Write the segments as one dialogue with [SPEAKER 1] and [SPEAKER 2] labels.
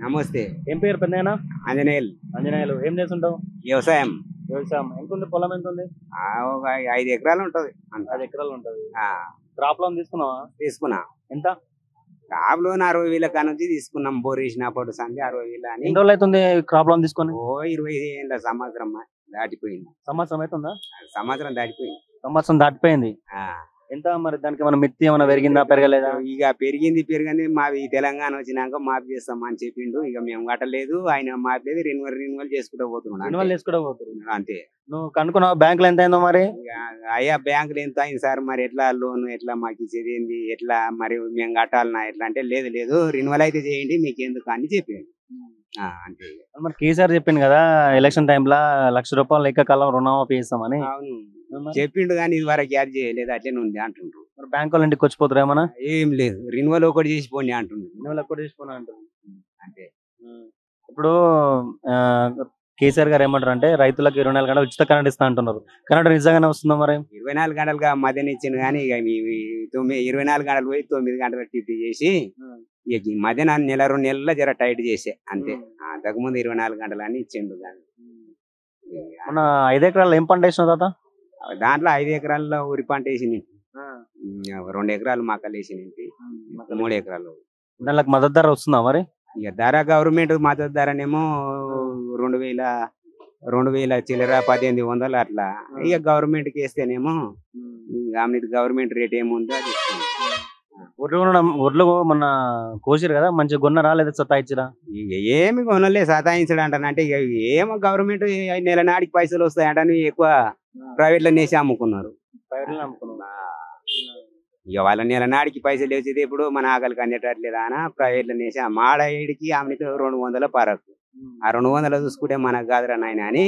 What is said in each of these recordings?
[SPEAKER 1] నమస్తే
[SPEAKER 2] ఏం పేరు పెద్దయినా
[SPEAKER 1] ఆంజనేయులు
[SPEAKER 2] అంజనేయులు ఏం చేస్తుంటావు
[SPEAKER 1] వ్యవసాయం
[SPEAKER 2] వ్యవసాయం ఎంత ఉంది పొలం ఎంత ఉంది
[SPEAKER 1] ఆ, ఒక ఐదు ఎకరాలు ఉంటది అంత
[SPEAKER 2] పది ఎకరాలు ఉంటది
[SPEAKER 1] ఆ,
[SPEAKER 2] క్రాప్ లోన్ తీసుకున్నావా
[SPEAKER 1] తీసుకున్నా
[SPEAKER 2] ఎంత
[SPEAKER 1] కాపులో అరవై వేల కాడ నుంచి తీసుకున్నాం బోర్ వేసినప్పుడు సంది అరవై వేలు అని
[SPEAKER 2] ఎన్ని రోజులు అవుతుంది క్రాప్ లోన్ తీసుకొని
[SPEAKER 1] ఓ ఇరవై ఏళ్ళ సంవత్సరం దాటిపోయింది
[SPEAKER 2] సంవత్సరం అవుతుందా
[SPEAKER 1] సంవత్సరం దాటిపోయింది
[SPEAKER 2] సంవత్సరం దాటిపోయింది
[SPEAKER 1] ఆ,
[SPEAKER 2] ఎంత మరి దానికి మన మిత్తి ఏమైనా పెరిగిందా పెరగలేదా
[SPEAKER 1] ఇక పెరిగింది పెరిగింది మావి తెలంగాణ వచ్చినాక మాఫీ చేస్తాం అని చెప్పిండు ఇక మేము కట్టలేదు ఆయన మాపలేదు రెన్యువల్ రెన్యువల్ చేసుకుంటూ పోతున్నాడు
[SPEAKER 2] రెన్యువల్
[SPEAKER 1] అంతే.
[SPEAKER 2] చేసుకుంటూ పోతున్నారు
[SPEAKER 1] అంతే
[SPEAKER 2] నువ్వు కనుక్కున్నావు బ్యాంకులో ఎంత అయిందో మరి
[SPEAKER 1] ఇక అయ్యా బ్యాంకులు ఎంత అయింది సార్ మరి ఎట్లా లోన్ ఎట్లా మాకు ఇచ్చేది ఏంది ఎట్లా మరి మేము కట్టాలనా ఎట్లా అంటే లేదు లేదు రెన్యువల్ అయితే చేయండి మీకు ఎందుకు అని చెప్పాడు ఆ, అంతే ఇక.
[SPEAKER 2] మరి కేసీఆర్ చెప్పింది కదా ఎలక్షన్ టైంలో లక్ష రూపాయలు లెక్క కాలం రుణమాఫీ ఇస్తామని
[SPEAKER 1] అవును
[SPEAKER 2] మరి
[SPEAKER 1] చెప్పిండు కానీ ఇది వరకు యాడ్ చేయలేదు అట్లనే ఉంది అంటుండ్రు
[SPEAKER 2] మరి బ్యాంక్ వాళ్ళ ఇంటికి వచ్చిపోతారు ఏమన్నా
[SPEAKER 1] ఏం లేదు రెన్యువల్ ఒకటి చేసి పోండి అంటుండ్రు
[SPEAKER 2] రెన్యువల్ ఎక్కడ తీసుకున్నా అంటారు
[SPEAKER 1] అంతే
[SPEAKER 2] ఇప్పుడు ఆ, కేసీఆర్ గారు ఏమంటారు అంటే రైతులకు ఇరవై నాలుగు గంటలు ఉచిత కరెంట్ ఇస్తా అంటున్నారు కరెంట్ నిజంగానే వస్తుందా మరి
[SPEAKER 1] ఇరవై నాలుగు గంటలుగా మధ్యన ఇచ్చిండు కానీ ఇక మీ- మీ తొమ్మిది ఇరవై నాలుగు గంటలు పోయి తొమ్మిది గంటలు టిఫ్టీ చేసి ఇక ఈ మధ్యన నెల రెండు నెలల్లో జర టైట్ చేసే అంతే ఆ, అంతకుముందు ఇరవై నాలుగు గంటలు అని ఇచ్చిండు కానీ ఇక
[SPEAKER 2] మన ఐదు ఎకరాలు ఏం పంట వేసిన తాత
[SPEAKER 1] దాంట్లో ఐదు ఎకరాల్లో ఉరి పంట వేసింది రెండు ఎకరాలు మక్కలు వేసింది మూడు ఎకరాలు
[SPEAKER 2] దానికి మద్దతు ధర వస్తుందా మరి
[SPEAKER 1] ఇక ధర గవర్నమెంట్ మద్దతు ధరనేమో రెండు వేల రెండు వేల చిల్లర పద్దెనిమిది వందలు అట్లా ఇక గవర్నమెంట్కి వేస్తేనేమో ఇక గవర్నమెంట్ రేట్ ఏముందో అది ఇస్తుంది.
[SPEAKER 2] ఒడ్లు కొనడం ఒడ్లు మొన్న కోసిరు కదా మంచిగా కొన్నరా లేదా సత్తా ఇచ్చిరా
[SPEAKER 1] ఇక ఏమి కొనలే సతాయించడం అంటానంటే ఇక ఏమో గవర్నమెంట్ నెల నాటికి పైసలు వస్తాయంటని ఎక్కువ ప్రైవేట్ లో నేసి అమ్ముకున్నారు ఇక వాళ్ళ నెల నాటికి పైసలు వచ్చేది ఇప్పుడు మన ఆకలికి అందేటట్లేదా అని ప్రైవేట్ లో నేసి ఆ మాడ ఏడికి ఆమెతో రెండు వందల పరకు ఆ రెండు వందలు చూసుకుంటే మనకు కాదురా నాయన అని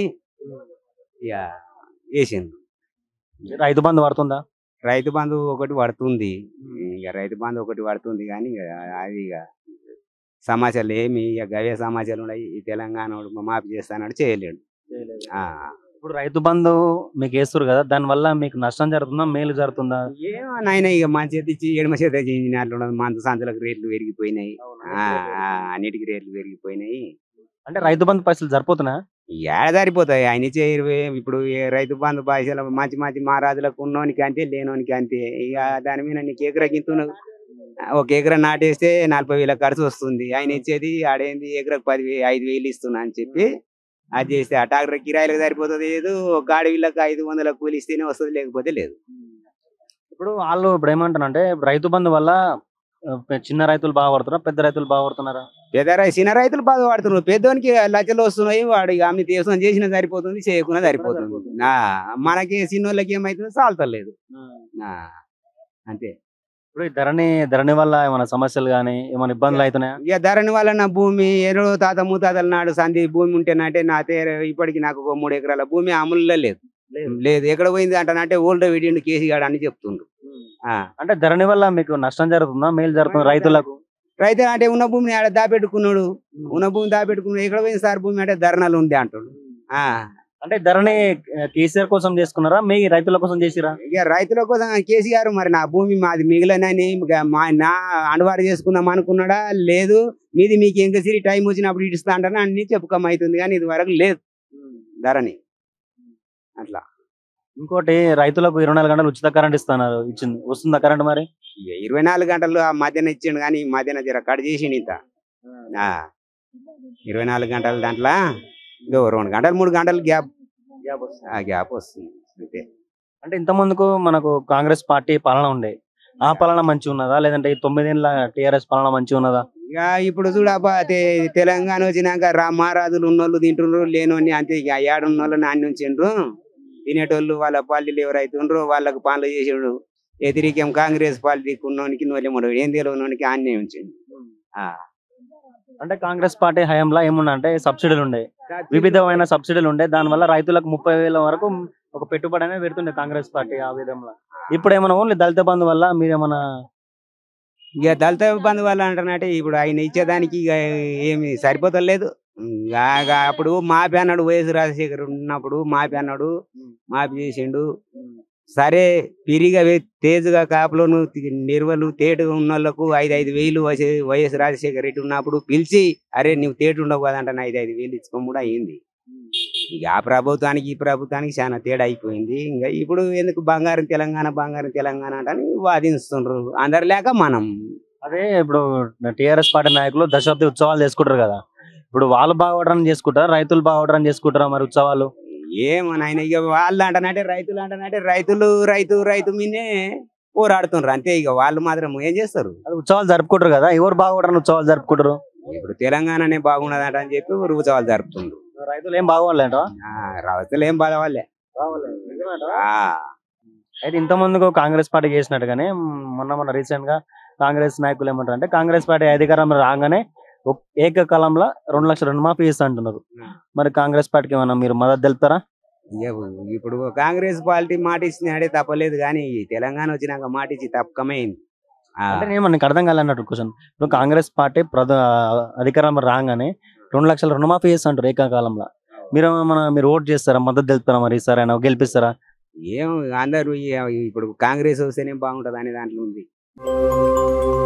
[SPEAKER 1] ఇక వేసింది
[SPEAKER 2] రైతు బంధు పడుతుందా
[SPEAKER 1] రైతు బంధు ఒకటి పడుతుంది ఇక రైతు బంధు ఒకటి పడుతుంది కానీ ఇక అది ఇక సమాచారాలు ఏమి ఇక గవే సమాచారాలు ఉన్నాయి ఈ తెలంగాణ వాడు మాఫీ చేస్తానని చేయలేడు ఆ.
[SPEAKER 2] ఇప్పుడు రైతు బంధు మీకు వేస్తారు కదా దాని వల్ల మీకు నష్టం జరుగుతుందా మేలు జరుగుతుందా
[SPEAKER 1] ఏమో నాయన ఇక మంచి చేతి ఇచ్చి ఎడమ చేత చేసినట్లు ఉన్నది మందు సంచులకు రేట్లు పెరిగిపోయినాయి ఆ, ఆ, అన్నిటికీ రేట్లు పెరిగిపోయినాయి
[SPEAKER 2] అంటే రైతు బంధు పైసలు సరిపోతున్నా
[SPEAKER 1] ఏడ సరిపోతాయి ఆయన ఇచ్చే ఇరవై ఇప్పుడు ఏ రైతు బంధు పైసలు మంచి మంచి మహారాజులకు ఉన్నోనికి అంతే లేనోనికి అంతే ఇక దాని మీద నీకు ఎకరా గింతును ఒక ఎకరా నాటేస్తే నలభై వేల ఖర్చు వస్తుంది ఆయన ఇచ్చేది ఆడేంది ఎకరకు పది వే- ఐదు వేలు ఇస్తున్నా అని చెప్పి అది చేస్తే ఆ ట్రాక్టర్ కిరాయిలకు సరిపోతుంది లేదు ఒక గాడి వీళ్ళకి ఐదు వందల కూలి ఇస్తేనే వస్తుంది లేకపోతే లేదు
[SPEAKER 2] ఇప్పుడు వాళ్ళు ఇప్పుడు ఏమంటారంటే రైతు బంధు వల్ల ఆ, చిన్న రైతులు బాగా పడుతున్నారా పెద్ద రైతులు బాగా పడుతున్నారా
[SPEAKER 1] పెద్ద రై- చిన్న రైతులు బాధపడుతున్నారు పెద్దోనికి లక్షలు వస్తున్నాయి వాడు ఇక ఆమె దేశం చేసిన సరిపోతుంది చేయకుండా సరిపోతుంది ఆ, మనకి చిన్నోళ్ళకి ఏమైతుందో చాలతలేదు ఆ, అంతే
[SPEAKER 2] ఇప్పుడు ఈ ధరణి ధరణి వల్ల ఏమైనా సమస్యలు కానీ ఏమైనా ఇబ్బందులు అవుతున్నాయా
[SPEAKER 1] ఇక ధరణి వల్ల నా భూమి ఏదో తాత ముతాతల నాడు సంధి భూమి ఉంటేనంటే నా తేర ఇప్పటికి నాకు ఒక మూడు ఎకరాల భూమి అమలులో లేదు లేదు ఎక్కడ పోయింది అంటానంటే ఓల్డ్ వీడియో కేసీగాడు అని చెప్తుండ్రు ఆ.
[SPEAKER 2] అంటే ధరణి వల్ల మీకు నష్టం జరుగుతుందా మేలు జరుగుతుందా రైతులకు
[SPEAKER 1] రైతు అంటే ఉన్న భూమిని ఆడ దాపెట్టుకున్నాడు ఉన్న భూమి దాపెట్టుకున్నాడు ఎక్కడ పోయింది సార్ భూమి అంటే ధరణాలు ఉంది అంటాడు ఆ.
[SPEAKER 2] అంటే ధరణి ఆ, కేసీఆర్ కోసం చేసుకున్నారా మీ రైతుల కోసం చేసిరా
[SPEAKER 1] ఇక రైతుల కోసం కేసీఆర్ మరి నా భూమి మాది మిగిలినని ఇక మా నా అండవాడు చేసుకుందాం అనుకున్నాడా లేదు మీది మీకు ఇంకా సిరి టైం వచ్చినప్పుడు ఇడుస్తా అంటాను అన్ని చెప్పుకోమైతుంది కానీ ఇది వరకు లేదు ధరని అట్లా
[SPEAKER 2] ఇంకోటి రైతులకు ఇరవై నాలుగు గంటలు ఉచిత కరెంట్ ఇస్తున్నారు ఇచ్చింది వస్తుందా కరెంట్ మరి
[SPEAKER 1] ఇక ఇరవై నాలుగు గంటలు ఆ మధ్యన ఇచ్చిండు కానీ ఈ మధ్యన జర కట్ చేసిండు ఇంత ఆ, ఇరవై నాలుగు గంటల దాంట్లో ఇదో రెండు గంటలు మూడు గంటలు గ్యాప్ ఆ గ్యాప్ వస్తుంది అంతే
[SPEAKER 2] అంటే ఇంత ముందుకు మనకు కాంగ్రెస్ పార్టీ పాలన ఉండే ఆ పాలన మంచిగా ఉన్నదా లేదంటే ఈ తొమ్మిదేళ్ళ టిఆర్ఎస్ పాలన మంచిగా ఉన్నదా
[SPEAKER 1] ఇక ఇప్పుడు చూడబ్బా తె- తెలంగాణ వచ్చినాక రా మహారాజులు ఉన్నోళ్ళు తింటుండ్రు లేనోని అంతే ఇక ఏడున్నోళ్ళు నాన్న ఉంచిండ్రు తినేటోళ్ళు వాళ్ళ పార్టీలు ఎవరైతుండ్రో వాళ్ళకు పనులు చేసిండు వ్యతిరేకం కాంగ్రెస్ పార్టీకి ఉన్నోనికి నోలేమడు ఏం తెలియనోనికి ఆన్నే ఉంచిండు ఆ.
[SPEAKER 2] అంటే కాంగ్రెస్ పార్టీ హయాంలో ఏమున్నా అంటే సబ్సిడీలు ఉండే వివిధమైన సబ్సిడీలు ఉండే దానివల్ల రైతులకు ముప్పై వేల వరకు ఒక పెట్టుబడి అనేది పెడుతుండే కాంగ్రెస్ పార్టీ ఆ విధంలో ఇప్పుడు ఏమైనా ఓన్లీ దళిత బంధు వల్ల మీరేమన్నా
[SPEAKER 1] ఇక దళిత బంధు వాళ్ళు అంటారంటే ఇప్పుడు ఆయన ఇచ్చేదానికి ఇక ఏమి సరిపోతలేదు ఇంకా ఇక అప్పుడు మాపి అన్నాడు వైఎస్ రాజశేఖర్ ఉన్నప్పుడు మాపి అన్నాడు మాపి చేసిండు సరే పిరిగా వే- తేజుగా కాపులోను తి- నిర్వలు తేటుగా ఉన్న వాళ్ళకు ఐదు ఐదు వేలు వయసు- వైఎస్ రాజశేఖర రెడ్డి ఉన్నప్పుడు పిలిచి అరే నువ్వు తేటు ఉండవు కదా అంటే ఐదు ఐదు వేలు ఇచ్చుకోం కూడా అయింది ఇక ఆ ప్రభుత్వానికి ఈ ప్రభుత్వానికి చాలా తేడా అయిపోయింది ఇంకా ఇప్పుడు ఎందుకు బంగారం తెలంగాణ బంగారం తెలంగాణ అని వాదిస్తుండ్రు అందరు లేక మనం
[SPEAKER 2] అదే ఇప్పుడు టిఆర్ఎస్ పార్టీ నాయకులు దశాబ్ది ఉత్సవాలు చేసుకుంటారు కదా ఇప్పుడు వాళ్ళు బాగోడరని చేసుకుంటారా రైతులు బాగోడరని చేసుకుంటారా మరి ఉత్సవాలు
[SPEAKER 1] ఏమో నాయన ఇక వాళ్ళు అంటనంటే రైతులు అంటనంటే రైతులు రైతు రైతు మీదే పోరాడుతుండ్రు అంతే ఇక వాళ్ళు మాత్రం ఏం చేస్తారు
[SPEAKER 2] అది ఉత్సవాలు జరుపుకుంటారు కదా ఎవరు బాగోడరని ఉత్సవాలు జరుపుకుంటారు
[SPEAKER 1] ఇప్పుడు తెలంగాణనే బాగున్నదట అని చెప్పి ఉత్సవాలు జరుపుతుండ్రు
[SPEAKER 2] రైతులు ఏం బాగోలేట
[SPEAKER 1] ఆ, రైతులు ఏం బాధ వాళ్ళే ఆ,
[SPEAKER 2] అయితే ఇంత ముందుకు కాంగ్రెస్ పార్టీ చేసినట్టుగానే మ్, మొన్న మొన్న రీసెంట్ గా కాంగ్రెస్ నాయకులు ఏమంటారు అంటే కాంగ్రెస్ పార్టీ అధికారం రాగానే ఒక- ఏకకాలంలో రెండు లక్షల రుణమాఫీ ఇస్తా అంటున్నారు మరి కాంగ్రెస్ పార్టీకి ఏమన్నా మీరు మద్దతు తెలుపుతారా
[SPEAKER 1] ఇక ఇప్పుడు కాంగ్రెస్ పార్టీ మాట ఇచ్చినాడే తప్పలేదు కానీ ఈ తెలంగాణ వచ్చినాక మాట ఇచ్చి తప్పకమైంది ఆ,
[SPEAKER 2] అంటే నేను నీకు అర్థం కాలన్నట్టు క్వశ్చన్ ఇప్పుడు కాంగ్రెస్ పార్టీ ప్రధ అధికారం రాగానే రెండు లక్షల రుణమాఫీ చేస్తా అంటారు ఏకకాలంలో మీరు ఏమన్నా మీరు ఓట్ చేస్తారా మద్దతు తెలుపుతారా మరి ఈసారి ఆయన గెలిపిస్తారా
[SPEAKER 1] ఏం అందరూ ఈ- ఇప్పుడు కాంగ్రెస్ వస్తేనే బాగుంటది అనే దాంట్లో ఉంది